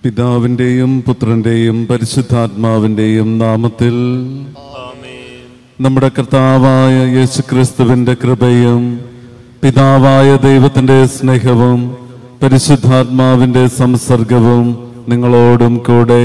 പിതാവിൻ്റെയും പുത്രൻ്റെയും പരിശുദ്ധാത്മാവിൻ്റെയും നാമത്തിൽ നമ്മുടെ കർത്താവായ യേശുക്രിസ്തുവിൻ്റെ കൃപയും പിതാവായ ദൈവത്തിൻ്റെ സ്നേഹവും പരിശുദ്ധാത്മാവിൻ്റെ സംസർഗവും നിങ്ങളോടും കൂടെ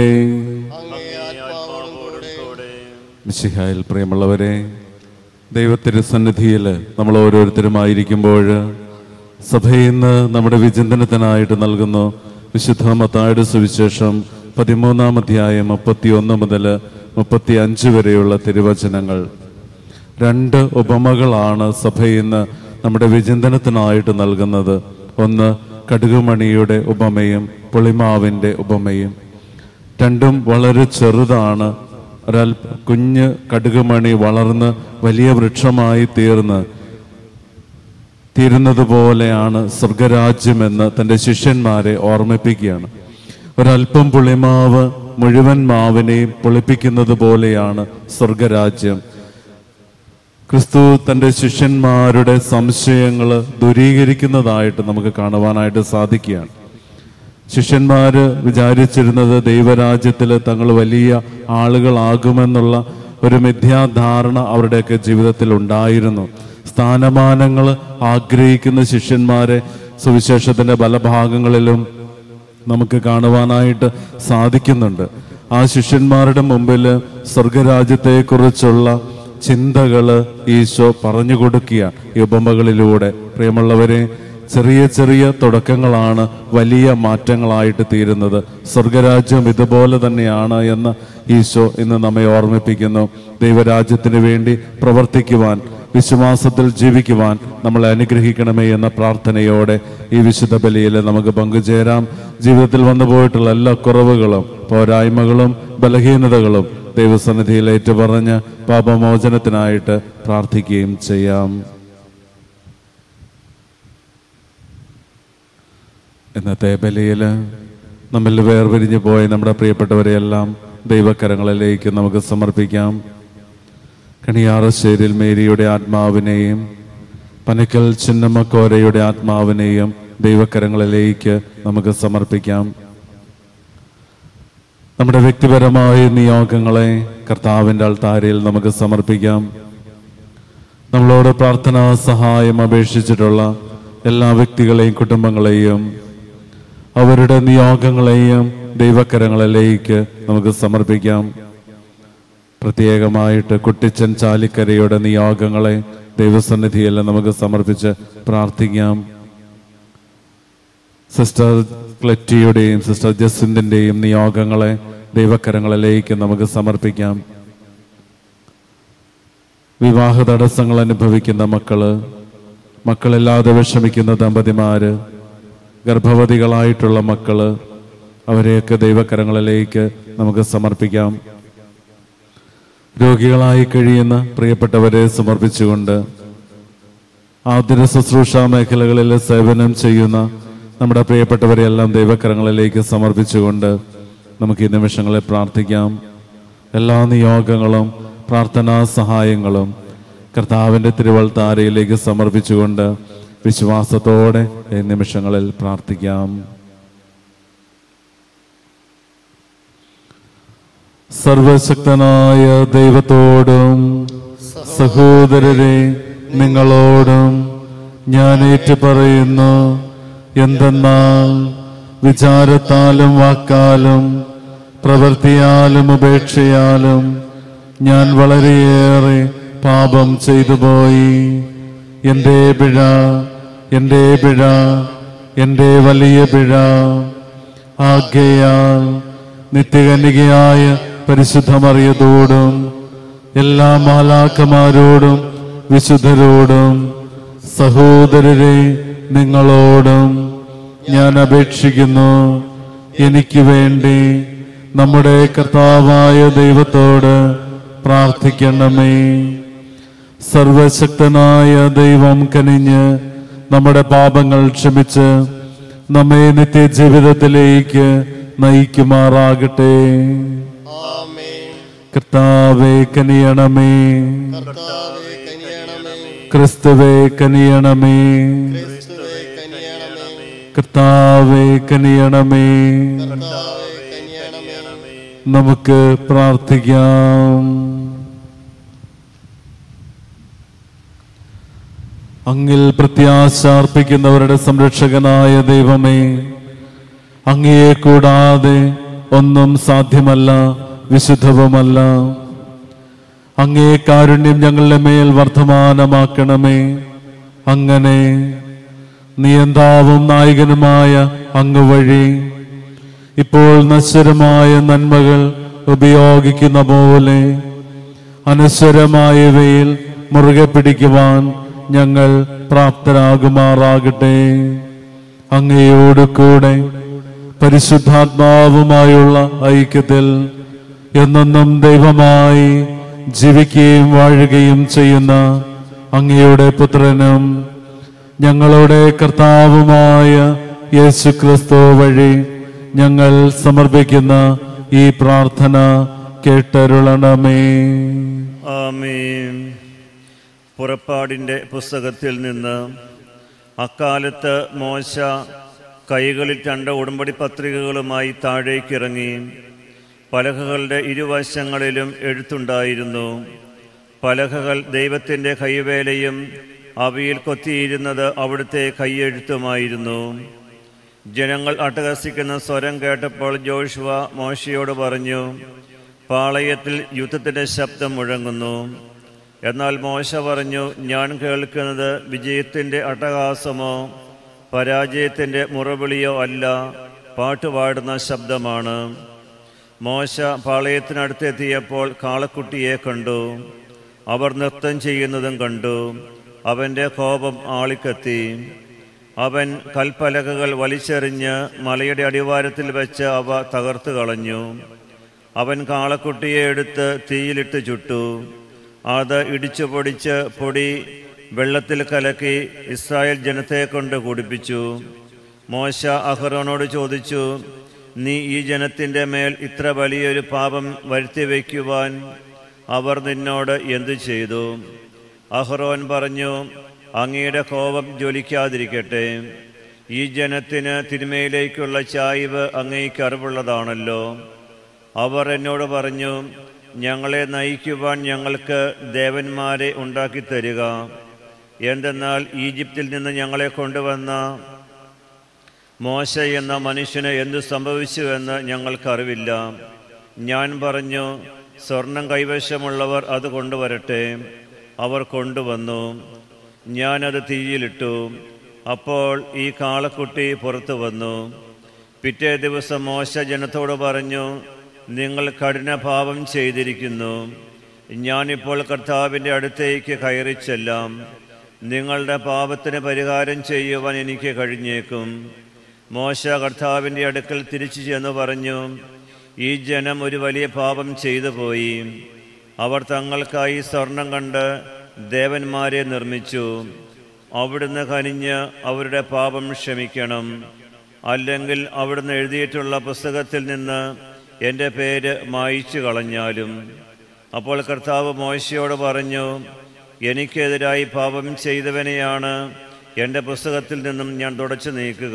മിശിഹായിൽ പ്രിയമുള്ളവരെ ദൈവത്തിൻ്റെ സന്നിധിയിൽ നമ്മൾ ഓരോരുത്തരുമായിരിക്കുമ്പോൾ സഭയിൽ നിന്ന് നമ്മുടെ വിചിന്തനത്തിനായിട്ട് നൽകുന്നു വിശുദ്ധ മത്തായുടെ സുവിശേഷം പതിമൂന്നാം അധ്യായം മുപ്പത്തി ഒന്ന് മുതൽ മുപ്പത്തി അഞ്ച് വരെയുള്ള തിരുവചനങ്ങൾ രണ്ട് ഉപമകളാണ് സഭയിൽ നിന്ന് നമ്മുടെ വിചിന്തനത്തിനായിട്ട് നൽകുന്നത് ഒന്ന് കടുകുമണിയുടെ ഉപമയും പുളിമാവിൻ്റെ ഉപമയും രണ്ടും വളരെ ചെറുതാണ് ഒരൽ കുഞ്ഞ് കടുകുമണി വളർന്ന് വലിയ വൃക്ഷമായി തീർന്ന് തീരുന്നത് പോലെയാണ് സ്വർഗരാജ്യമെന്ന് തൻ്റെ ശിഷ്യന്മാരെ ഓർമ്മിപ്പിക്കുകയാണ് ഒരല്പം പുളിമാവ് മുഴുവൻ മാവിനെയും പൊളിപ്പിക്കുന്നത് പോലെയാണ് സ്വർഗരാജ്യം ക്രിസ്തു തൻ്റെ ശിഷ്യന്മാരുടെ സംശയങ്ങൾ ദൂരീകരിക്കുന്നതായിട്ട് നമുക്ക് കാണുവാനായിട്ട് സാധിക്കുകയാണ് ശിഷ്യന്മാര് വിചാരിച്ചിരുന്നത് ദൈവരാജ്യത്തിൽ തങ്ങൾ വലിയ ആളുകളാകുമെന്നുള്ള ഒരു മിഥ്യാധാരണ അവരുടെയൊക്കെ ജീവിതത്തിൽ ഉണ്ടായിരുന്നു സ്ഥാനമാനങ്ങൾ ആഗ്രഹിക്കുന്ന ശിഷ്യന്മാരെ സുവിശേഷത്തിന്റെ പല ഭാഗങ്ങളിലും നമുക്ക് കാണുവാനായിട്ട് സാധിക്കുന്നുണ്ട് ആ ശിഷ്യന്മാരുടെ മുമ്പിൽ സ്വർഗരാജ്യത്തെക്കുറിച്ചുള്ള ചിന്തകള് ഈശോ പറഞ്ഞു കൊടുക്കുക ഈ ഉപമകളിലൂടെ പ്രിയമുള്ളവരെ ചെറിയ ചെറിയ തുടക്കങ്ങളാണ് വലിയ മാറ്റങ്ങളായിട്ട് തീരുന്നത് സ്വർഗരാജ്യം ഇതുപോലെ തന്നെയാണ് എന്ന് ഈശോ ഇന്ന് നമ്മെ ഓർമ്മിപ്പിക്കുന്നു ദൈവരാജ്യത്തിന് വേണ്ടി പ്രവർത്തിക്കുവാൻ വിശ്വാസത്തിൽ ജീവിക്കുവാൻ നമ്മളെ അനുഗ്രഹിക്കണമേ എന്ന പ്രാർത്ഥനയോടെ ഈ വിശുദ്ധ ബലിയിൽ നമുക്ക് പങ്കുചേരാം ജീവിതത്തിൽ വന്നു പോയിട്ടുള്ള എല്ലാ കുറവുകളും പോരായ്മകളും ബലഹീനതകളും ദൈവസന്നിധിയിൽ ഏറ്റുപറഞ്ഞ് പാപമോചനത്തിനായിട്ട് പ്രാർത്ഥിക്കുകയും ചെയ്യാം ഇന്നത്തെ ബലിയിൽ നമ്മിൽ വേർപിരിഞ്ഞു പോയ നമ്മുടെ പ്രിയപ്പെട്ടവരെയെല്ലാം ദൈവകരങ്ങളിലേക്ക് നമുക്ക് സമർപ്പിക്കാം കണിയാറശ്ശേരിൽ മേരിയുടെ ആത്മാവിനെയും പനക്കൽ ചിന്നമ്മക്കോരയുടെ ആത്മാവിനെയും ദൈവകരങ്ങളിലേക്ക് നമുക്ക് സമർപ്പിക്കാം നമ്മുടെ വ്യക്തിപരമായ നിയോഗങ്ങളെ കർത്താവിൻ്റെ അൾത്താരയിൽ നമുക്ക് സമർപ്പിക്കാം നമ്മളോട് പ്രാർത്ഥനാ സഹായം അപേക്ഷിച്ചിട്ടുള്ള എല്ലാ വ്യക്തികളെയും കുടുംബങ്ങളെയും അവരുടെ നിയോഗങ്ങളെയും ദൈവകരങ്ങളിലേക്ക് നമുക്ക് സമർപ്പിക്കാം പ്രത്യേകമായിട്ട് കുട്ടിച്ചൻ ചാലിക്കരയുടെ നിയോഗങ്ങളെ ദൈവസന്നിധിയിൽ നമുക്ക് സമർപ്പിച്ച് പ്രാർത്ഥിക്കാം സിസ്റ്റർ ക്ലെറ്റിയുടെയും സിസ്റ്റർ ജസിന്തിൻ്റെയും നിയോഗങ്ങളെ ദൈവകരങ്ങളിലേക്ക് നമുക്ക് സമർപ്പിക്കാം വിവാഹ തടസ്സങ്ങൾ അനുഭവിക്കുന്ന മക്കള് മക്കളില്ലാതെ വിഷമിക്കുന്ന ദമ്പതിമാര് ഗർഭവതികളായിട്ടുള്ള മക്കള് അവരെയൊക്കെ ദൈവകരങ്ങളിലേക്ക് നമുക്ക് സമർപ്പിക്കാം രോഗികളായി കഴിയുന്ന പ്രിയപ്പെട്ടവരെ സമർപ്പിച്ചുകൊണ്ട് ആതുര ശുശ്രൂഷ മേഖലകളിൽ സേവനം ചെയ്യുന്ന നമ്മുടെ പ്രിയപ്പെട്ടവരെയെല്ലാം ദൈവകരങ്ങളിലേക്ക് സമർപ്പിച്ചുകൊണ്ട് നമുക്ക് ഈ നിമിഷങ്ങളെ പ്രാർത്ഥിക്കാം എല്ലാ നിയോഗങ്ങളും പ്രാർത്ഥനാ സഹായങ്ങളും കർത്താവിൻ്റെ തിരുവൾത്താരയിലേക്ക് സമർപ്പിച്ചുകൊണ്ട് വിശ്വാസത്തോടെ ഈ നിമിഷങ്ങളിൽ പ്രാർത്ഥിക്കാം സർവശക്തനായ ദൈവത്തോടും സഹോദരരെ നിങ്ങളോടും ഞാൻ ഏറ്റുപറയുന്നു എന്തെന്നാൽ വിചാരത്താലും വാക്കാലും പ്രവൃത്തിയാലും ഉപേക്ഷയാലും ഞാൻ വളരെയേറെ പാപം ചെയ്തു പോയി എൻ്റെ പിഴ എൻ്റെ പിഴ എൻ്റെ വലിയ പിഴ ആകയാൽ നിത്യകന്യകയായ പരിശുദ്ധമറിയതോടും എല്ലാ മാലാക്കമാരോടും വിശുദ്ധരോടും സഹോദരരെ നിങ്ങളോടും ഞാൻ അപേക്ഷിക്കുന്നു എനിക്ക് വേണ്ടി നമ്മുടെ കർത്താവായ ദൈവത്തോട് പ്രാർത്ഥിക്കണമേ സർവശക്തനായ ദൈവം കനിഞ്ഞ് നമ്മുടെ പാപങ്ങൾ ക്ഷമിച്ച് നമ്മെ നിത്യജീവിതത്തിലേക്ക് നയിക്കുമാറാകട്ടെ കർത്താവെ കനിയണമേ കർത്താവേ കനിയണമേ ക്രിസ്തുവെ കനിയണമേ ക്രിസ്തുവേ കനിയണമേ കർത്താവേ കനിയണമേ കർത്താവേ കനിയണമേ നമുക്ക് പ്രാർത്ഥിക്കാം അങ്ങിൽ പ്രത്യാശ അർപ്പിക്കുന്നവരുടെ സംരക്ഷകനായ ദൈവമേ അങ്ങയെ കൂടാതെ ഒന്നും സാധ്യമല്ല വിശുദ്ധവുമല്ല അങ്ങേ കാരുണ്യം ഞങ്ങളുടെ മേൽ വർദ്ധമാനമാക്കണമേ അങ്ങനെ നിയന്താവും നായകനുമായ അങ്ങ് വഴി ഇപ്പോൾ നശ്വരമായ നന്മകൾ ഉപയോഗിക്കുന്ന പോലെ അനശ്വരമായവയിൽ മുറുകെ പിടിക്കുവാൻ ഞങ്ങൾ പ്രാപ്തരാകുമാറാകട്ടെ അങ്ങയോട് കൂടെ പരിശുദ്ധാത്മാവുമായുള്ള ഐക്യത്തിൽ എന്നെന്നും ദൈവമായി ജീവിക്കുകയും വാഴുകയും ചെയ്യുന്ന അങ്ങയുടെ പുത്രനും ഞങ്ങളുടെ കർത്താവുമായ യേശു ക്രിസ്തു വഴി ഞങ്ങൾ സമർപ്പിക്കുന്ന ഈ പ്രാർത്ഥന കേട്ടരുളണമേ ആമീൻ പുറപ്പാടിൻ്റെ പുസ്തകത്തിൽ നിന്ന് അക്കാലത്ത് മോശ കൈകളിൽ രണ്ട് ഉടമ്പടി പത്രികകളുമായി താഴേക്കിറങ്ങി പലകകളുടെ ഇരുവശങ്ങളിലും എഴുത്തുണ്ടായിരുന്നു പലകകൾ ദൈവത്തിൻ്റെ കൈവേലയും അവയിൽ കൊത്തിയിരുന്നത് അവിടുത്തെ കൈയെഴുത്തുമായിരുന്നു ജനങ്ങൾ അട്ടഹസിക്കുന്ന സ്വരം കേട്ടപ്പോൾ ജോഷുവ മോശയോട് പറഞ്ഞു പാളയത്തിൽ യുദ്ധത്തിൻ്റെ ശബ്ദം മുഴങ്ങുന്നു എന്നാൽ മോശ പറഞ്ഞു ഞാൻ കേൾക്കുന്നത് വിജയത്തിൻ്റെ അട്ടഹാസമോ പരാജയത്തിൻ്റെ മുറവിളിയോ അല്ല പാട്ടുപാടുന്ന ശബ്ദമാണ് മോശ പാളയത്തിനടുത്തെത്തിയപ്പോൾ കാളക്കുട്ടിയെ കണ്ടു അവർ നൃത്തം ചെയ്യുന്നതും കണ്ടു അവൻ്റെ കോപം ആളിക്കത്തി അവൻ കൽപ്പലകകൾ വലിച്ചെറിഞ്ഞ് മലയുടെ അടിവാരത്തിൽ വെച്ച് അവ തകർത്തു കളഞ്ഞു അവൻ കാളക്കുട്ടിയെ എടുത്ത് തീയിലിട്ട് ചുട്ടു അത് ഇടിച്ചു പൊടിച്ച് പൊടി വെള്ളത്തിൽ കലക്കി ഇസ്രായേൽ ജനത്തെ കൊണ്ട് കുടിപ്പിച്ചു മോശ അഹ്റോനോട് ചോദിച്ചു നീ ഈ ജനത്തിൻ്റെ മേൽ ഇത്ര വലിയൊരു പാപം വരുത്തി വയ്ക്കുവാൻ അവർ നിന്നോട് എന്തു ചെയ്തു അഹ്റോൻ പറഞ്ഞു അങ്ങയുടെ കോപം ജ്വലിക്കാതിരിക്കട്ടെ ഈ ജനത്തിന് തിന്മയിലേക്കുള്ള ചായ്വ് അങ്ങേക്ക് അറിവുള്ളതാണല്ലോ അവർ എന്നോട് പറഞ്ഞു ഞങ്ങളെ നയിക്കുവാൻ ഞങ്ങൾക്ക് ദേവന്മാരെ ഉണ്ടാക്കി തരിക എന്തെന്നാൽ ഈജിപ്തിൽ നിന്ന് ഞങ്ങളെ കൊണ്ടുവന്ന മോശ എന്ന മനുഷ്യന് എന്തു സംഭവിച്ചുവെന്ന് ഞങ്ങൾക്കറിവില്ല ഞാൻ പറഞ്ഞു സ്വർണം കൈവശമുള്ളവർ അത് കൊണ്ടുവരട്ടെ അവർ കൊണ്ടുവന്നു ഞാനത് തീയിലിട്ടു അപ്പോൾ ഈ കാളക്കുട്ടി പുറത്തു വന്നു പിറ്റേ ദിവസം മോശ ജനത്തോട് പറഞ്ഞു നിങ്ങൾ കഠിനഭാവം ചെയ്തിരിക്കുന്നു ഞാനിപ്പോൾ കർത്താവിൻ്റെ അടുത്തേക്ക് കയറി ചെല്ലാം നിങ്ങളുടെ പാപത്തിന് പരിഹാരം ചെയ്യുവാൻ എനിക്ക് കഴിഞ്ഞേക്കും മോശ കർത്താവിൻ്റെ അടുക്കൽ തിരിച്ചു ചെന്ന് പറഞ്ഞു ഈ ജനം ഒരു വലിയ പാപം ചെയ്തു പോയി അവർ തങ്ങൾക്കായി സ്വർണം കണ്ട് ദേവന്മാരെ നിർമ്മിച്ചു അവിടുന്ന് കനിഞ്ഞ് അവരുടെ പാപം ക്ഷമിക്കണം അല്ലെങ്കിൽ അവിടുന്ന് എഴുതിയിട്ടുള്ള പുസ്തകത്തിൽ നിന്ന് എൻ്റെ പേര് മായിച്ചു കളഞ്ഞാലും അപ്പോൾ കർത്താവ് മോശയോട് പറഞ്ഞു എനിക്കെതിരായി പാപം ചെയ്തവനെയാണ് എൻ്റെ പുസ്തകത്തിൽ നിന്നും ഞാൻ തുടച്ചു നീക്കുക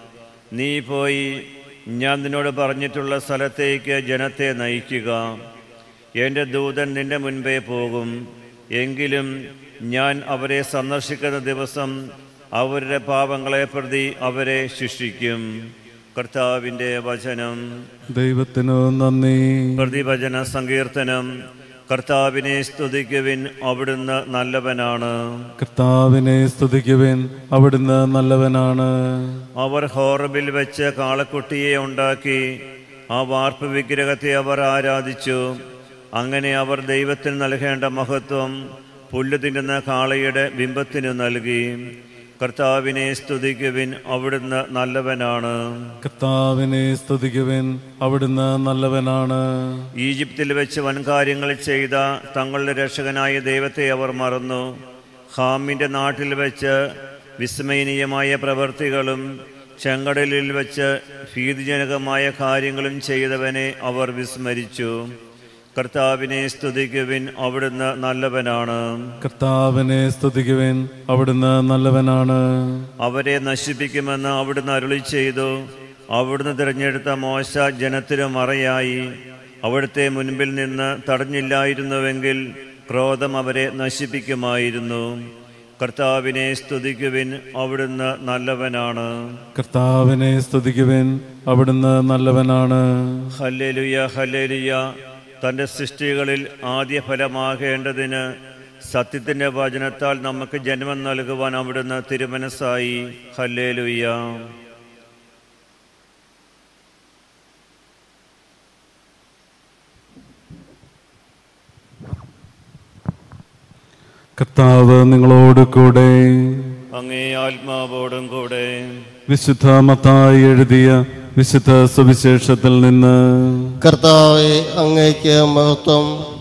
നീ പോയി ഞാൻ നിന്നോട് പറഞ്ഞിട്ടുള്ള സ്ഥലത്തേക്ക് ജനത്തെ നയിക്കുക എൻ്റെ ദൂതൻ നിന്റെ മുൻപേ പോകും എങ്കിലും ഞാൻ അവരെ സന്ദർശിക്കുന്ന ദിവസം അവരുടെ പാപങ്ങളെ പ്രതി അവരെ ശിക്ഷിക്കും കർത്താവിൻ്റെ വചനം ദൈവത്തിനു നന്ദി പ്രതിവചന സങ്കീർത്തനം കർത്താവിനെ സ്തുതിക്കുവിൻ അവിടുന്ന് നല്ലവനാണ് കർത്താവിനെ സ്തുതിക്കുവിൻ അവിടുന്ന് നല്ലവനാണ് അവർ ഹോറബിൽ വെച്ച് കാളക്കുട്ടിയെ ഉണ്ടാക്കി ആ വാർപ്പ് വിഗ്രഹത്തെ അവർ ആരാധിച്ചു അങ്ങനെ അവർ ദൈവത്തിന് നൽകേണ്ട മഹത്വം പുല്ല് തിന്നുന്ന കാളയുടെ ബിംബത്തിന് നൽകി കർത്താവിനെ സ്തുതിക്കുവിൻ അവിടുന്ന് നല്ലവനാണ് കർത്താവിനെ സ്തുതിക്കുവിൻ അവിടുന്ന് നല്ലവനാണ് ഈജിപ്തിൽ വെച്ച് വൻകാര്യങ്ങൾ ചെയ്ത തങ്ങളുടെ രക്ഷകനായ ദൈവത്തെ അവർ മറന്നു ഹാമിൻ്റെ നാട്ടിൽ വെച്ച് വിസ്മയനീയമായ പ്രവൃത്തികളും ചെങ്കടലിൽ വെച്ച് ഭീതിജനകമായ കാര്യങ്ങളും ചെയ്തവനെ അവർ വിസ്മരിച്ചു കർത്താവിനെ സ്തുതിക്കുവിൻ അവിടുന്ന് നല്ലവനാണ് കർത്താവിനെ സ്തുതിക്കുവിൻ അവിടുന്ന് നല്ലവനാണ് അവരെ നശിപ്പിക്കുമെന്ന് അവിടുന്ന് അരുളി ചെയ്തു അവിടുന്ന് തിരഞ്ഞെടുത്ത മോശ ജനത്തിനു മറയായി അവിടുത്തെ മുൻപിൽ നിന്ന് തടഞ്ഞില്ലായിരുന്നുവെങ്കിൽ ക്രോധം അവരെ നശിപ്പിക്കുമായിരുന്നു കർത്താവിനെ സ്തുതിക്കുവിൻ അവിടുന്ന് നല്ലവനാണ് കർത്താവിനെ സ്തുതിക്കുവിൻ അവിടുന്ന് നല്ലവനാണ് ഹല്ലേലുയ ഹല്ലേലുയ തൻ്റെ സൃഷ്ടികളിൽ ആദ്യ ഫലമാകേണ്ടതിന് സത്യത്തിൻ്റെ വചനത്താൽ നമുക്ക് ജന്മം നൽകുവാൻ അവിടുന്ന് തിരുമനസ്സായി ഹല്ലേലുയ്യ കർത്താവ് നിങ്ങളോട് കൂടെ അങ്ങേ ആത്മാവോടും കൂടെ വിശുദ്ധ മത്തായി എഴുതിയ വിശുദ്ധ സുവിശേഷത്തിൽ നിന്ന് കർത്താവെ അങ്ങേക്ക് മഹത്വം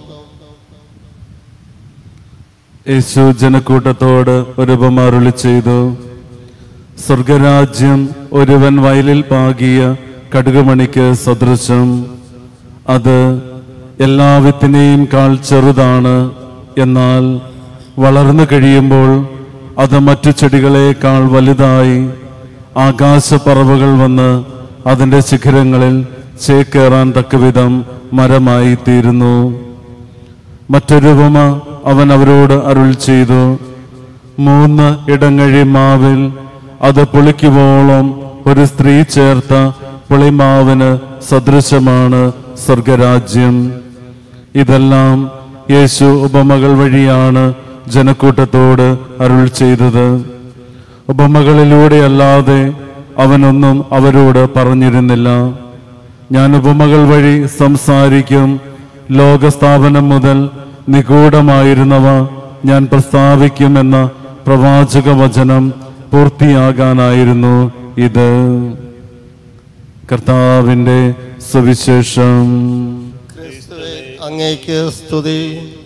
യേശു ജനക്കൂട്ടത്തോട് ഒരു ഉപമ അരുളി ചെയ്തു സ്വർഗരാജ്യം ഒരുവൻ വയലിൽ പാകിയ കടുകുമണിക്ക് സദൃശം അത് എല്ലാ വിത്തിനെയും കാൾ ചെറുതാണ് എന്നാൽ വളർന്നു കഴിയുമ്പോൾ അത് മറ്റു ചെടികളെക്കാൾ വലുതായി ആകാശപ്പറവുകൾ വന്ന് അതിന്റെ ശിഖരങ്ങളിൽ ചേക്കേറാൻ തക്കവിധം മരമായി തീരുന്നു മറ്റൊരു ഉപമ അവൻ അവരോട് അരുൾ ചെയ്തു മൂന്ന് ഇടങ്ങഴി മാവിൽ അത് പുളിക്കുവോളം ഒരു സ്ത്രീ ചേർത്ത പുളിമാവിന് സദൃശമാണ് സ്വർഗരാജ്യം ഇതെല്ലാം യേശു ഉപമകൾ വഴിയാണ് ജനക്കൂട്ടത്തോട് അരുൾ ചെയ്തത് ഉപമകളിലൂടെയല്ലാതെ അവനൊന്നും അവരോട് പറഞ്ഞിരുന്നില്ല ഞാൻ ഉപമകൾ വഴി സംസാരിക്കും ലോകസ്ഥാപനം മുതൽ നിഗൂഢമായിരുന്നവ ഞാൻ പ്രസ്താവിക്കുമെന്ന പ്രവാചക വചനം പൂർത്തിയാകാനായിരുന്നു ഇത് കർത്താവിന്റെ സുവിശേഷം ക്രിസ്തുവെ അങ്ങേക്ക് സ്തുതി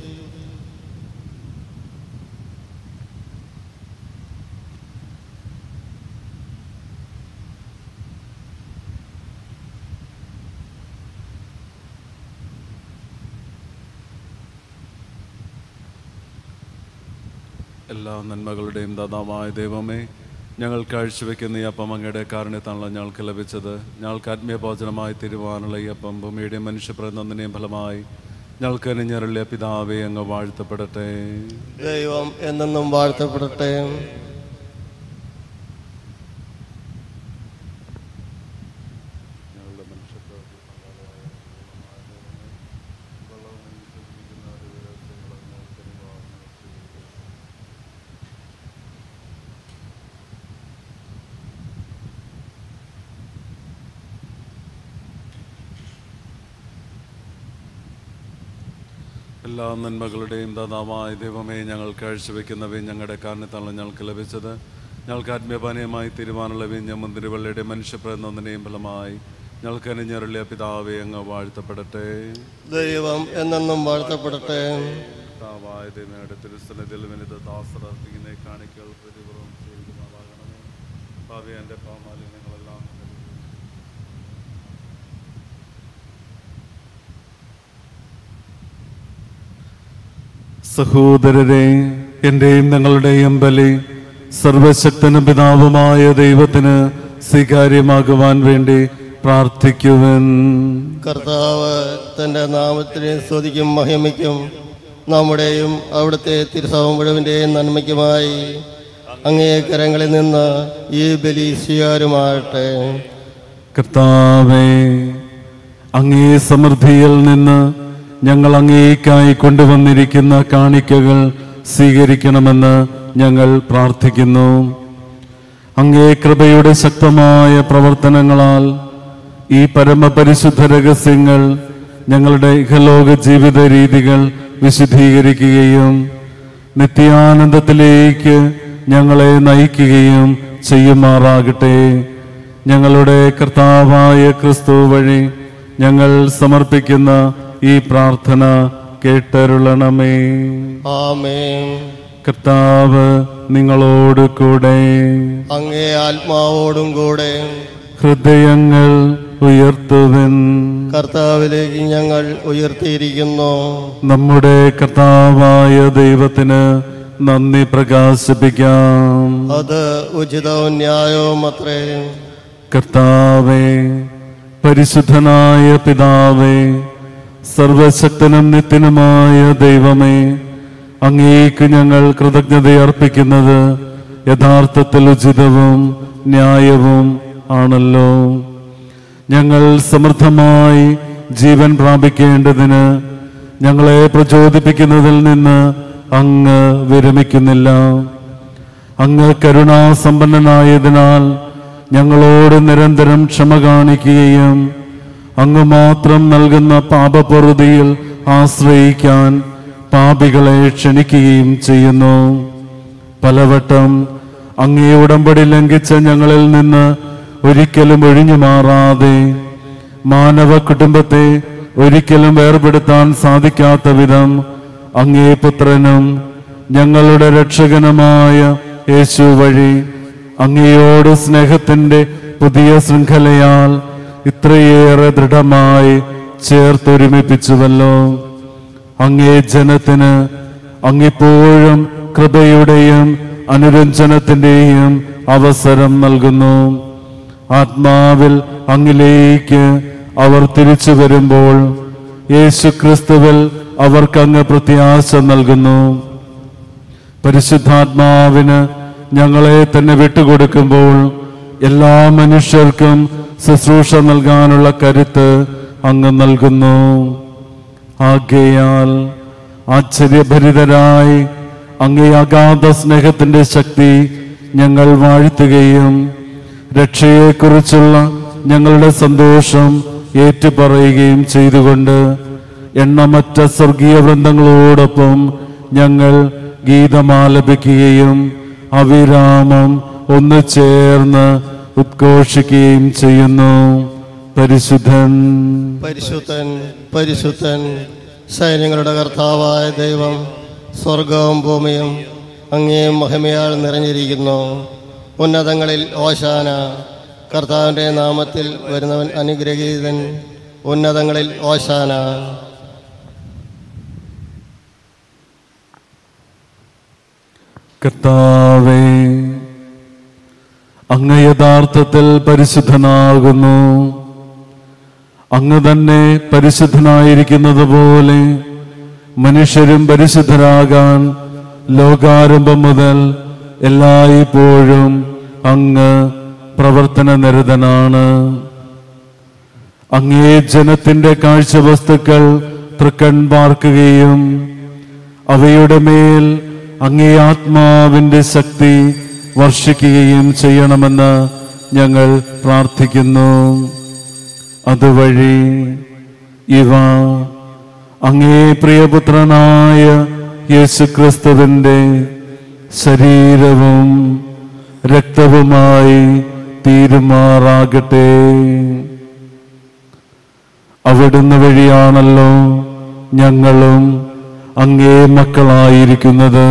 എല്ലാ നന്മകളുടെയും ദാതാവായ ദൈവമേ ഞങ്ങൾ കാഴ്ചവെക്കുന്ന ഈ അപ്പം അങ്ങയുടെ കാരണത്താണല്ലോ ഞങ്ങൾക്ക് ലഭിച്ചത് ഞങ്ങൾക്ക് ആത്മീയഭോജനമായി തിരുവാനുള്ള ഈ അപ്പം ഭൂമിയുടെയും മനുഷ്യപ്രതിനിധിയും ഫലമായി ഞങ്ങൾക്ക് അനിഞ്ഞറിയ പിതാവേ അങ്ങ് വാഴ്ത്തപ്പെടട്ടെ ദൈവം എന്നെന്നും വാഴ്ത്തപ്പെടട്ടെ എല്ലാ നന്മകളുടെയും ദാതാവായ ദൈവമേ ഞങ്ങൾ കാഴ്ചവെക്കുന്നവയും ഞങ്ങളുടെ കാരണത്താണല്ലോ ഞങ്ങൾക്ക് ലഭിച്ചത് ഞങ്ങൾക്ക് ആത്മീയപാനീയമായി തീരുമാനമുള്ള വീഞ്ഞ തിരുവള്ളിയുടെ മനുഷ്യപ്രതിനിധിയും ഫലമായി ഞങ്ങൾക്ക് അനിഞ്ഞറിയ പിതാവേ അങ്ങ് വാഴ്ത്തപ്പെടട്ടെ ദൈവം എന്നെന്നും വാഴ്ത്തപ്പെടട്ടെ കർത്താവായ ദൈവയുടെ തിരുസ്ഥലത്തിൽ വിനിത ദാസർപ്പിക്കുന്ന കാണിക്കൽ പ്രതിപുറം ചെയ്യുന്നതാകണമേ ഭാവി എൻ്റെ പാമാലിന്യങ്ങളെല്ലാം സഹോദരരെ എന്റെയും നിങ്ങളുടെയും ബലി സർവശക്തനും പിതാവുമായ ദൈവത്തിന് സ്വീകാര്യമാകുവാൻ വേണ്ടി പ്രാർത്ഥിക്കുവൻ കർത്താവ് തൻ്റെ നാമത്തിനെ സ്തുതിക്കും മഹിമയ്ക്കും നമ്മുടെയും അവിടുത്തെ തിരുസഭ മുഴുവൻ്റെയും നന്മയ്ക്കുമായി അങ്ങേ കരങ്ങളിൽ നിന്ന് ഈ ബലി സ്വീകാര്യമാകട്ടെ കർത്താവേ അങ്ങേ സമൃദ്ധിയിൽ നിന്ന് ഞങ്ങൾ അങ്ങേക്കായി കൊണ്ടുവന്നിരിക്കുന്ന കാണിക്കകൾ സ്വീകരിക്കണമെന്ന് ഞങ്ങൾ പ്രാർത്ഥിക്കുന്നു അങ്ങേ കൃപയുടെ ശക്തമായ പ്രവർത്തനങ്ങളാൽ ഈ പരമപരിശുദ്ധ രഹസ്യങ്ങൾ ഞങ്ങളുടെ ഇഹലോക ജീവിത രീതികൾ വിശുദ്ധീകരിക്കുകയും നിത്യാനന്ദത്തിലേക്ക് ഞങ്ങളെ നയിക്കുകയും ചെയ്യുമാറാകട്ടെ ഞങ്ങളുടെ കർത്താവായ ക്രിസ്തു വഴി ഞങ്ങൾ സമർപ്പിക്കുന്ന ഈ പ്രാർത്ഥന കേട്ടരുളണമേ ആമേൻ കർത്താവ് നിങ്ങളോട് കൂടെ അങ്ങേ ആത്മാവോടും കൂടെ ഹൃദയങ്ങൾ ഉയർത്തുവൻ കർത്താവിലേക്ക് ഞങ്ങൾ ഉയർത്തിയിരിക്കുന്നു നമ്മുടെ കർത്താവായ ദൈവത്തിന് നന്ദി പ്രകാശിപ്പിക്കാം അത് ഉചിതവും ന്യായവും അത്രേ കർത്താവേ പരിശുദ്ധനായ പിതാവേ സർവശക്തനും നിത്യനുമായ ദൈവമേ അങ്ങേക്ക് ഞങ്ങൾ കൃതജ്ഞത അർപ്പിക്കുന്നത് യഥാർത്ഥത്തിൽ ഉചിതവും ന്യായവും ആണല്ലോ ഞങ്ങൾ സമൃദ്ധമായി ജീവൻ പ്രാപിക്കേണ്ടതിന് ഞങ്ങളെ പ്രചോദിപ്പിക്കുന്നതിൽ നിന്ന് അങ്ങ് വിരമിക്കുന്നില്ല അങ്ങ് കരുണാസമ്പന്നനായതിനാൽ ഞങ്ങളോട് നിരന്തരം ക്ഷമ കാണിക്കുകയും അങ്ങ് മാത്രം നൽകുന്ന പാപപൊറുതിയിൽ ആശ്രയിക്കാൻ പാപികളെ ക്ഷണിക്കുകയും ചെയ്യുന്നു പലവട്ടം അങ്ങേ ഉടമ്പടി ലംഘിച്ച ഞങ്ങളിൽ നിന്ന് ഒരിക്കലും ഒഴിഞ്ഞു മാറാതെ മാനവ കുടുംബത്തെ ഒരിക്കലും വേർപെടുത്താൻ സാധിക്കാത്ത വിധം അങ്ങേ പുത്രനും ഞങ്ങളുടെ രക്ഷകനുമായ യേശു വഴി അങ്ങയോട് സ്നേഹത്തിന്റെ പുതിയ ശൃംഖലയാൽ ഇത്രയേറെ ദൃഢമായി ചേർത്തൊരുമിപ്പിച്ചുവല്ലോ അങ്ങേ ജനത്തിന് അങ്ങിപ്പോഴും കൃപയുടെയും അനുരഞ്ജനത്തിന്റെയും അവസരം നൽകുന്നു ആത്മാവിൽ അങ്ങിലേക്ക് അവർ തിരിച്ചു വരുമ്പോൾ യേശുക്രിസ്തുവിൽ അവർക്കങ്ങ് പ്രത്യാശ നൽകുന്നു പരിശുദ്ധാത്മാവിന് ഞങ്ങളെ തന്നെ വിട്ടുകൊടുക്കുമ്പോൾ എല്ലാ മനുഷ്യർക്കും ശുശ്രൂഷ നൽകാനുള്ള കരുത്ത് അങ്ങ് നൽകുന്നു ആകയാൽ ആശ്ചര്യഭരിതരായി അങ്ങേ അഗാധ സ്നേഹത്തിന്റെ ശക്തി ഞങ്ങൾ വാഴ്ത്തുകയും രക്ഷയെക്കുറിച്ചുള്ള ഞങ്ങളുടെ സന്തോഷം ഏറ്റുപറയുകയും ചെയ്തുകൊണ്ട് എണ്ണമറ്റ സ്വർഗീയ വൃന്ദങ്ങളോടൊപ്പം ഞങ്ങൾ ഗീതമാലപിക്കുകയും അവിരാമം ഒന്ന് ചേർന്ന് ഉദ്ഘോഷിക്കുകയും ചെയ്യുന്നു പരിശുദ്ധൻ പരിശുദ്ധൻ പരിശുദ്ധൻ സൈന്യങ്ങളുടെ കർത്താവായ ദൈവം സ്വർഗവും ഭൂമിയും അങ്ങേ മഹിമയാൽ നിറഞ്ഞിരിക്കുന്നു ഉന്നതങ്ങളിൽ ഓശാന കർത്താവിൻ്റെ നാമത്തിൽ വരുന്നവൻ അനുഗ്രഹീതൻ ഉന്നതങ്ങളിൽ ഓശാന കർത്താവേ അങ്ങ് യഥാർത്ഥത്തിൽ പരിശുദ്ധനാകുന്നു അങ്ങ് തന്നെ പരിശുദ്ധനായിരിക്കുന്നത് പോലെ മനുഷ്യരും പരിശുദ്ധരാകാൻ ലോകാരംഭം മുതൽ എല്ലായ്പ്പോഴും അങ്ങ് പ്രവർത്തന നിരതനാണ് അങ്ങേ ജനത്തിന്റെ കാഴ്ചവസ്തുക്കൾ തൃക്കൺ പാർക്കുകയും അവയുടെ മേൽ അങ്ങേ ആത്മാവിന്റെ ശക്തി വർഷിക്കുകയും ചെയ്യണമെന്ന് ഞങ്ങൾ പ്രാർത്ഥിക്കുന്നു അതുവഴി ഇവ അങ്ങേ പ്രിയപുത്രനായ യേശുക്രിസ്തുവിന്റെ ശരീരവും രക്തവുമായി തീരുമാറാകട്ടെ അവിടുന്ന് വഴിയാണല്ലോ ഞങ്ങളും അങ്ങേ മക്കളായിരിക്കുന്നത്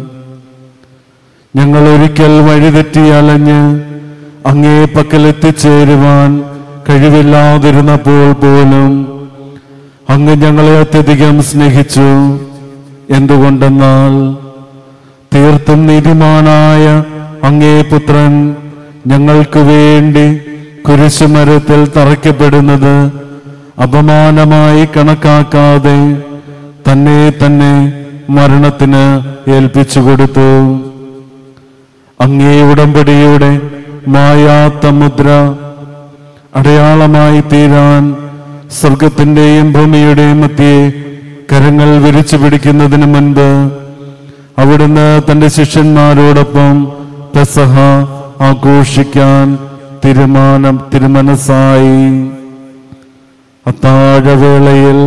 ഞങ്ങൾ ഒരിക്കൽ വഴിതെറ്റി അലഞ്ഞ് അങ്ങേ പക്കലെത്തിച്ചേരുവാൻ കഴിവില്ലാതിരുന്നപ്പോൾ പോലും അങ്ങ് ഞങ്ങളെ അത്യധികം സ്നേഹിച്ചു എന്തുകൊണ്ടെന്നാൽ തീർത്തും നീതിമാനായ അങ്ങേ പുത്രൻ ഞങ്ങൾക്ക് വേണ്ടി കുരിശുമരത്തിൽ തറയ്ക്കപ്പെടുന്നത് അപമാനമായി കണക്കാക്കാതെ തന്നെ തന്നെ മരണത്തിന് ഏൽപ്പിച്ചു കൊടുത്തു അങ്ങേ ഉടമ്പടിയുടെ മായാത്ത മുദ്ര അടയാളമായി തീരാൻ സ്വർഗത്തിന്റെയും ഭൂമിയുടെയും മധ്യേ കരങ്ങൾ വിരിച്ചു പിടിക്കുന്നതിന് മുൻപ് അവിടുന്ന് തന്റെ ശിഷ്യന്മാരോടൊപ്പം പെസഹ ആഘോഷിക്കാൻ തീരുമാനം തിരുമനസ്സായി അത്താഴവേളയിൽ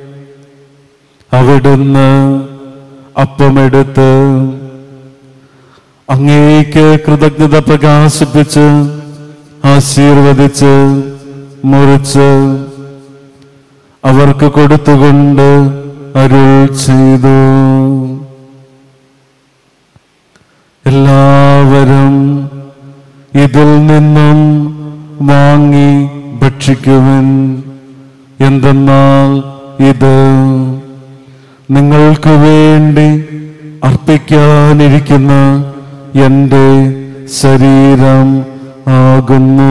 അവിടുന്ന് അപ്പമെടുത്ത് അങ്ങേക്ക് കൃതജ്ഞത പ്രകാശിപ്പിച്ച് ആശീർവദിച്ച് മുറിച്ച് അവർക്ക് കൊടുത്തുകൊണ്ട് അരുൾ ചെയ്തു എല്ലാവരും ഇതിൽ നിന്നും വാങ്ങി ഭക്ഷിക്കും ഭക്ഷിക്കുവിൻ എന്തെന്നാൽ ഇത് നിങ്ങൾക്ക് വേണ്ടി അർപ്പിക്കാനിരിക്കുന്ന എൻ്റെ ശരീരം ആകുന്നു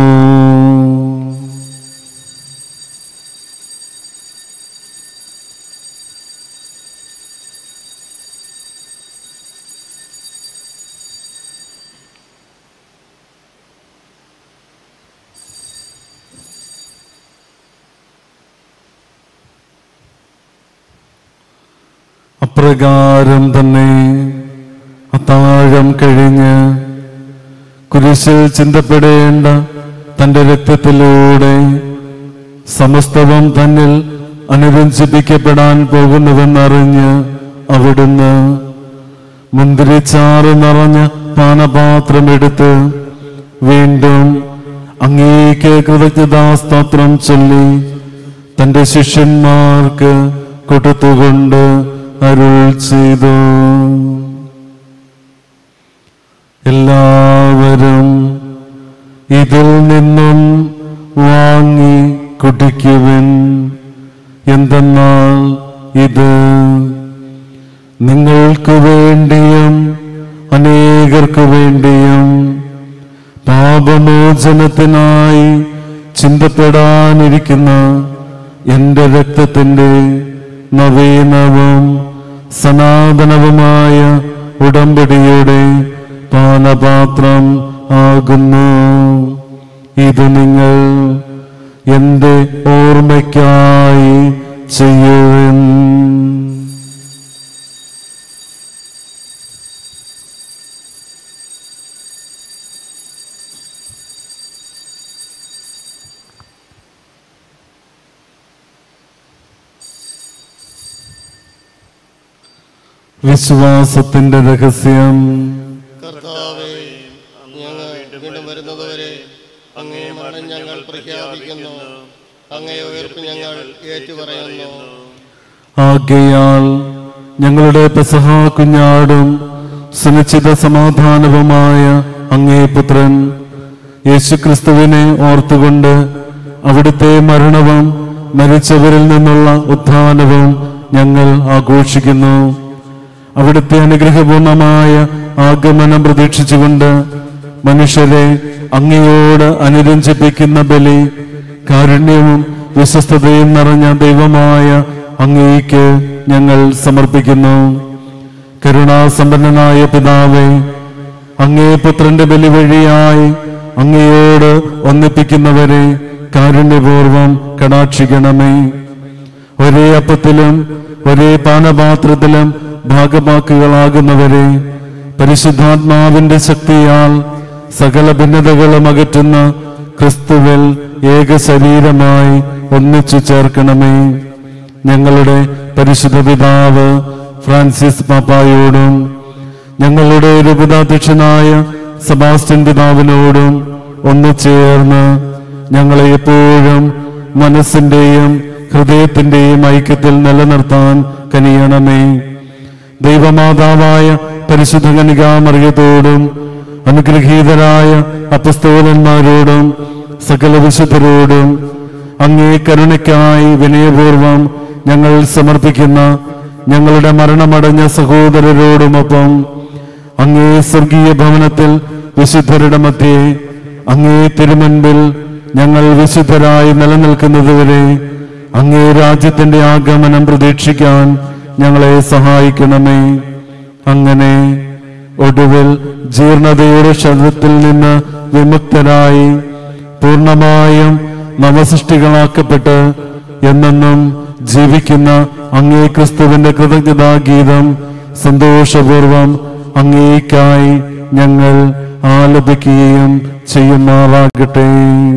അപ്രകാരം തന്നെ അത്താഴം കഴിഞ്ഞ് കുരിശിൽ ചിന്തപ്പെടേണ്ട തന്റെ രക്തത്തിലൂടെ സമസ്തവും തന്നിൽ അനുരഞ്ജിപ്പിക്കപ്പെടാൻ പോകുന്നുവെന്നറിഞ്ഞ് അവിടുന്ന് മുന്തിരിച്ചാറ് നിറഞ്ഞ പാനപാത്രമെടുത്ത് വീണ്ടും അങ്ങേക്ക് കൃതജ്ഞതാസ്തോത്രം ചൊല്ലി തന്റെ ശിഷ്യന്മാർക്ക് കൊടുത്തുകൊണ്ട് അരുൾ ചെയ്തു എല്ലാവരും ഇതിൽ നിന്നും വാങ്ങി കുടിക്കുവിൻ എന്തെന്നാൽ ഇത് നിങ്ങൾക്ക് വേണ്ടിയും അനേകർക്ക് വേണ്ടിയും പാപമോചനത്തിനായി ചിന്തപ്പെടാനിരിക്കുന്ന എന്റെ രക്തത്തിന്റെ നവീനവും സനാതനവുമായ ഉടമ്പടിയുടെ പാനപാത്രം ആകുന്നു ഇത് നിങ്ങൾ എന്റെ ഓർമ്മയ്ക്കായി ചെയ്യുവിൻ വിശ്വാസത്തിന്റെ രഹസ്യം കർത്താവേ ഞങ്ങൾ വീണ്ടും വരുന്നതുവരെ അങ്ങേ മരണം ഞങ്ങൾ പ്രഖ്യാപിക്കുന്നു അങ്ങേ ഉയർപ്പ് ഞങ്ങൾ ഏറ്റുപറയുന്നു ആകയാൽ ഞങ്ങളുടെ പെസഹ കുഞ്ഞാടും സുനിശ്ചിത സമാധാനവുമായ അങ്ങേ പുത്രൻ യേശുക്രിസ്തുവിനെ ഓർത്തുകൊണ്ട് അവിടുത്തെ മരണവും മരിച്ചവരിൽ നിന്നുള്ള ഉത്ഥാനവും ഞങ്ങൾ ആഘോഷിക്കുന്നു അവിടുത്തെ അനുഗ്രഹപൂർണമായ ആഗമനം പ്രതീക്ഷിച്ചുകൊണ്ട് മനുഷ്യരെ അങ്ങയോട് അനുരഞ്ജിപ്പിക്കുന്ന ബലി കാരുണ്യവും വിശ്വസ്തതയും നിറഞ്ഞ ദൈവമായ അങ്ങേക്ക് ഞങ്ങൾ സമർപ്പിക്കുന്നു കരുണാസമ്പന്നനായ പിതാവേ അങ്ങേ പുത്രന്റെ ബലി വഴിയായി അങ്ങയോട് ഒന്നിപ്പിക്കുന്നവരെ കാരുണ്യപൂർവം കടാക്ഷിക്കണമേ ഒരേ അപ്പത്തിലും ഒരേ പാനപാത്രത്തിലും ഭാഗമാക്കുകളാകുന്നവരെ പരിശുദ്ധാത്മാവിന്റെ ശക്തിയാൽ സകല ഭിന്നതകളും അകറ്റുന്ന ക്രിസ്തുവിൽ ഏക ശരീരമായി ഒന്നിച്ചു ചേർക്കണമേ ഞങ്ങളുടെ പരിശുദ്ധ പിതാവ് ഫ്രാൻസിസ് പാപ്പായോടും ഞങ്ങളുടെ രൂപതാധ്യക്ഷനായ സെബാസ്റ്റ്യൻ പിതാവിനോടും ഒന്നു ചേർന്ന് ഞങ്ങളെ എപ്പോഴും മനസ്സിന്റെയും ഹൃദയത്തിന്റെയും ഐക്യത്തിൽ നിലനിർത്താൻ കനിയണമേ ദൈവമാതാവായ പരിശുദ്ധ കനികാമറിയത്തോടും അനുഗ്രഹീതരായ അപസ്തോലന്മാരോടും സകല വിശുദ്ധരോടും അങ്ങേ കരുണയ്ക്കായി വിനയപൂർവം ഞങ്ങൾ സമർപ്പിക്കുന്ന ഞങ്ങളുടെ മരണമടഞ്ഞ സഹോദരരോടുമൊപ്പം അങ്ങേ സ്വർഗീയ ഭവനത്തിൽ വിശുദ്ധരുടെ മധ്യേ അങ്ങേ തിരുമുൻപിൽ ഞങ്ങൾ വിശുദ്ധരായി നിലനിൽക്കുന്നതുവരെ അങ്ങേ രാജ്യത്തിന്റെ ആഗമനം പ്രതീക്ഷിക്കാൻ ഞങ്ങളെ സഹായിക്കണമേ അങ്ങനെ ഒടുവിൽ ജീർണതയുടെ ശബ്ദത്തിൽ നിന്ന് വിമുക്തരായി പൂർണ്ണമായും നവസൃഷ്ടികളാക്കപ്പെട്ട് എന്നെന്നും ജീവിക്കുന്ന അങ്ങേ ക്രിസ്തുവിന്റെ കൃതജ്ഞതാ ഗീതം സന്തോഷപൂർവം അങ്ങേക്കായി ഞങ്ങൾ ആലപിക്കുകയും ചെയ്യുമാറാകട്ടെ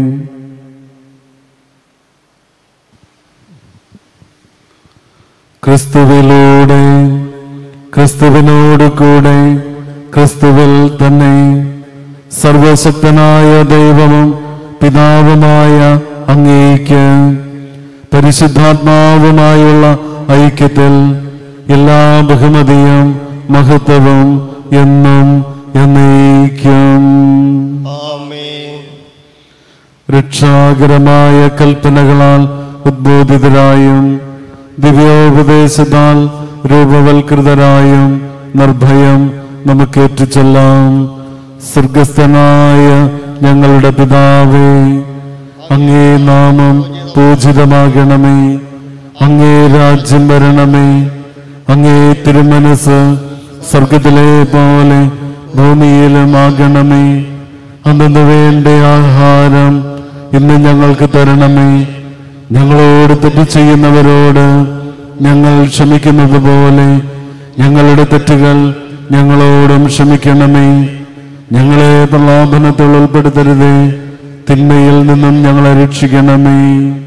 ക്രിസ്തുവിലൂടെ ക്രിസ്തുവിനോട് കൂടെ ക്രിസ്തുവിൽ തന്നെ സർവശക്തനായ ദൈവവും പിതാവുമായ അങ്ങേക്ക് പരിശുദ്ധാത്മാവുമായുള്ള ഐക്യത്തിൽ എല്ലാ ബഹുമതിയും മഹത്വവും എന്നും എന്നേക്കും ആമേൻ രക്ഷാകരമായ കൽപ്പനകളാൽ ഉദ്ബോധിതരായും ദിവ്യോപദേശത്താൽ രൂപവൽകൃതരായും നിർഭയം നമുക്ക് ഏറ്റുചൊല്ലാം സ്വർഗസ്ഥനായ ഞങ്ങളുടെ പിതാവേ അങ്ങേ നാമം പൂജിതമാകണമേ അങ്ങേ രാജ്യം വരണമേ അങ്ങേ തിരുമനസ് സ്വർഗത്തിലെ പോലെ ഭൂമിയിലും ആകണമേ അന്നു വേണ്ട ആഹാരം ഇന്ന് ഞങ്ങൾക്ക് തരണമേ ഞങ്ങളോട് തെറ്റ് ചെയ്യുന്നവരോട് ഞങ്ങൾ ക്ഷമിക്കുന്നത് പോലെ ഞങ്ങളുടെ തെറ്റുകൾ ഞങ്ങളോടും ക്ഷമിക്കണമേ ഞങ്ങളെ പ്രലോഭനത്തിൽ ഉൾപ്പെടുത്തരുതേ തിന്മയിൽ നിന്നും ഞങ്ങളെ രക്ഷിക്കണമേ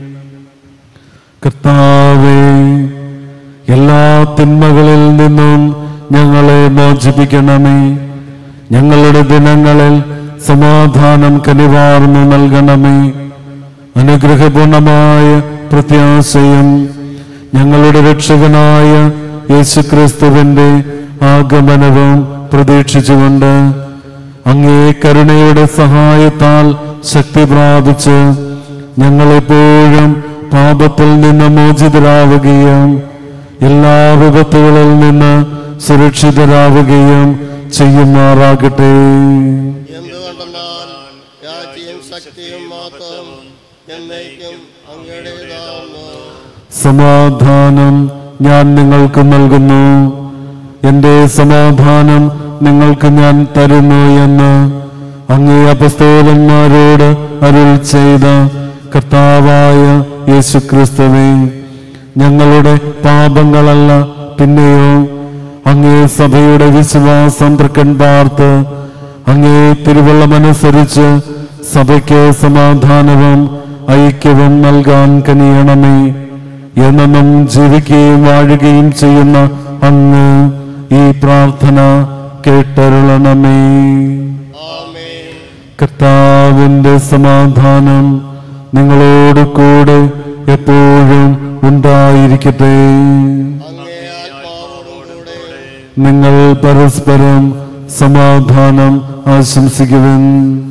കർത്താവേ എല്ലാ തിന്മകളിൽ നിന്നും ഞങ്ങളെ മോചിപ്പിക്കണമേ ഞങ്ങളുടെ ദിനങ്ങളിൽ സമാധാനം കനിവാർന്നു നൽകണമേ അനുഗ്രഹപൂർണമായ പ്രത്യാശയും ഞങ്ങളുടെ രക്ഷകനായ യേശുക്രിസ്തുവിന്റെ ആഗമനവും പ്രതീക്ഷിച്ചുകൊണ്ട് അങ്ങേ കരുണയുടെ സഹായത്താൽ ശക്തി പ്രാപിച്ച് ഞങ്ങളെപ്പോഴും പാപത്തിൽ നിന്ന് മോചിതരാവുകയും എല്ലാ വിപത്തുകളിൽ നിന്ന് സുരക്ഷിതരാവുകയും ചെയ്യുമാറാകട്ടെ എന്തുകൊണ്ടെന്നാൽ രാജ്യം ശക്തിയും മാത്രം എന്നേക്കും അങ്ങയുടേതാവുന്നു സമാധാനം ഞാൻ നിങ്ങൾക്ക് നൽകുന്നു എന്റെ സമാധാനം നിങ്ങൾക്ക് ഞാൻ തരുന്നു എന്ന് അങ്ങേ അപസ്തോലന്മാരോട് അരുൾ ചെയ്ത കർത്താവായ യേശുക്രിസ്തുവേ ഞങ്ങളുടെ പാപങ്ങളല്ല പിന്നെയോ അങ്ങേ സഭയുടെ വിശ്വാസം തൃക്കൺ പാർത്ത് അങ്ങേ തിരുവള്ളമനുസരിച്ച് സഭയ്ക്ക് സമാധാനവും ഐക്യവും നൽകാൻ കനിയണമേ എന്നും ജീവിക്കുകയും വാഴുകയും ചെയ്യുന്ന അങ്ങ് ഈ പ്രാർത്ഥന കേട്ടരുളണമേ ആമേൻ കർത്താവിന്റെ സമാധാനം നിങ്ങളോട് കൂടെ എപ്പോഴും ഉണ്ടായിരിക്കട്ടെ അങ്ങേ ആത്മാവോടും കൂടെ നിങ്ങൾ പരസ്പരം സമാധാനം ആശംസിക്കുവൻ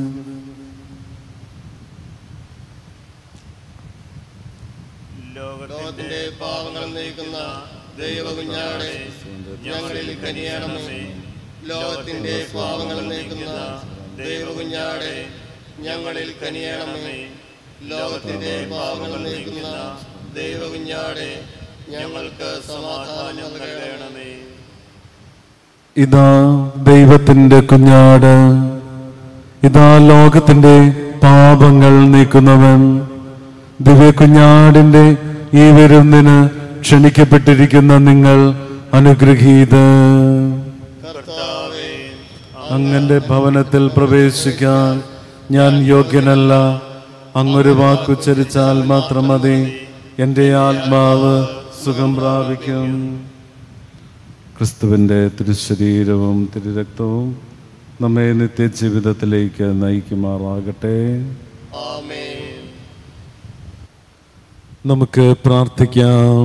ലോകത്തിന്റെ പാവങ്ങൾ നീക്കുന്ന ദൈവകുഞ്ഞാടെ ഞങ്ങളിൽ കനിയണമേ ലോകത്തിന്റെ പാവങ്ങൾ നീക്കുന്ന ദൈവകുഞ്ഞാടെ ഞങ്ങളിൽ കനിയണമേ ലോകത്തിന്റെ പാവങ്ങൾ നീക്കുന്ന ദൈവകുഞ്ഞാടെ ഞങ്ങൾക്ക് സമാധാനം നൽകണമേ ഇതാ ദൈവത്തിന്റെ കുഞ്ഞാട് ഇതാ ലോകത്തിന്റെ പാപങ്ങൾ നീക്കുന്നവൻ ദിവ്യ കുഞ്ഞാടിന്റെ ഈ വിരുന്നിന് ക്ഷണിക്കപ്പെട്ടിരിക്കുന്ന നിങ്ങൾ അനുഗ്രഹീത കർത്താവേ അങ്ങന്റെ ഭവനത്തിൽ പ്രവേശിക്കാൻ ഞാൻ യോഗ്യനല്ല അങ്ങൊരു വാക്കുച്ചരിച്ചാൽ മാത്രം മതി എൻ്റെ ആത്മാവ് സുഖം പ്രാപിക്കും ക്രിസ്തുവിൻ്റെ തിരുശരീരവും തിരുരക്തവും നമ്മെ നിത്യജീവിതത്തിലേക്ക് നയിക്കുമാറാകട്ടെ ആമേൻ നമുക്ക് പ്രാർത്ഥിക്കാം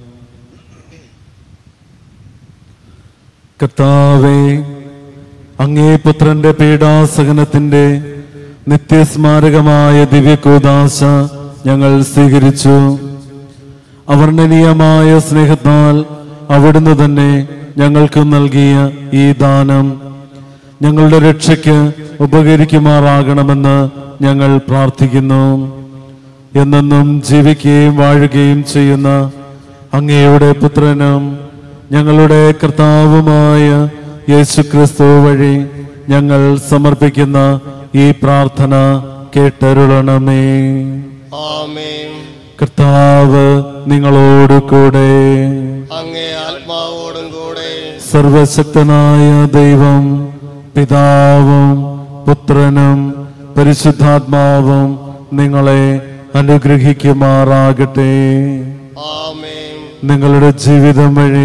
കർത്താവേ അങ്ങേ പുത്രന്റെ പീഡാസഹനത്തിന്റെ നിത്യസ്മാരകമായ ദിവ്യകൂദാശ ഞങ്ങൾ സ്വീകരിച്ചു അവർണ്ണനീയമായ സ്നേഹത്താൽ അവിടുന്ന് തന്നെ ഞങ്ങൾക്ക് നൽകിയ ഈ ദാനം ഞങ്ങളുടെ രക്ഷയ്ക്ക് ഉപകരിക്കുമാറാകണമെന്ന് ഞങ്ങൾ പ്രാർത്ഥിക്കുന്നു എന്നെന്നും ജീവിക്കുകയും വാഴുകയും ചെയ്യുന്ന അങ്ങയുടെ പുത്രനും ഞങ്ങളുടെ കർത്താവുമായ യേശുക്രിസ്തു വഴി ഞങ്ങൾ സമർപ്പിക്കുന്ന ഈ പ്രാർത്ഥന കേട്ടരുളണമേ ആമേൻ കർത്താവ് നിങ്ങളോട് കൂടെ അങ്ങേ ആത്മാവോടും കൂടെ സർവശക്തനായ ദൈവം പിതാവും പുത്രനും പരിശുദ്ധാത്മാവും നിങ്ങളെ അനുഗ്രഹിക്കുമാറാകട്ടെ ആമേൻ നിങ്ങളുടെ ജീവിതം വഴി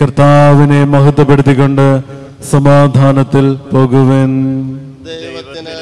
കർത്താവിനെ മഹത്വപ്പെടുത്തിക്കൊണ്ട് സമാധാനത്തിൽ പോകുവൻ ദൈവത്തിന്